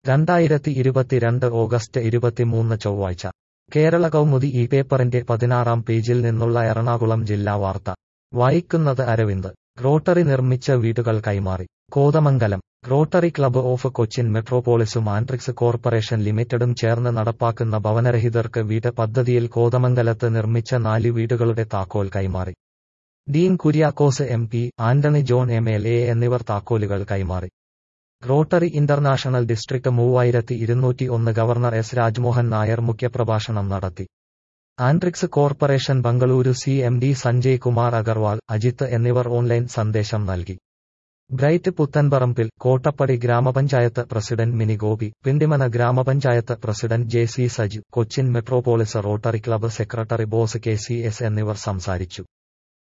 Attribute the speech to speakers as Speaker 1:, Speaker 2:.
Speaker 1: രണ്ടായിരത്തി ഇരുപത്തിരണ്ട് ഓഗസ്റ്റ് ഇരുപത്തിമൂന്ന് ചൊവ്വാഴ്ച കേരള കൗമുദി ഈ പേപ്പറിന്റെ പതിനാറാം പേജിൽ നിന്നുള്ള എറണാകുളം ജില്ലാ വാർത്ത വായിക്കുന്നത് അരവിന്ദ് റോട്ടറി നിർമ്മിച്ച വീടുകൾ കൈമാറി Kothamangalam Rotary club of Cochin മെട്രോപോളിസും ആൻട്രിക്സ് കോർപ്പറേഷൻ ലിമിറ്റഡും ചേർന്ന് നടപ്പാക്കുന്ന ഭവനരഹിതർക്ക് വീട് പദ്ധതിയിൽ കോതമംഗലത്ത് നിർമ്മിച്ച നാല് വീടുകളുടെ താക്കോൽ കൈമാറി Dean Kuriakose M P Antony John M L A എന്നിവർ താക്കോലുകൾ കൈമാറി റോട്ടറി ഇന്റർനാഷണൽ ഡിസ്ട്രിക്ട് മൂവായിരത്തി ഇരുന്നൂറ്റി ഒന്ന് ഗവർണർ എസ് രാജ്മോഹൻ നായർ മുഖ്യപ്രഭാഷണം നടത്തി Antrix corporation Bengaluru C M D Sanjay Kumar Agarwal Ajith എന്നിവർ ഓൺലൈൻ സന്ദേശം നൽകി ബ്രൈറ്റ് പുത്തൻപറമ്പിൽ കോട്ടപ്പടി ഗ്രാമപഞ്ചായത്ത് പ്രസിഡന്റ് മിനി ഗോപി പിണ്ടിമന ഗ്രാമപഞ്ചായത്ത് president J C Saju Cochin metropolis Rotary club secretary Bose K C S എന്നിവർ സംസാരിച്ചു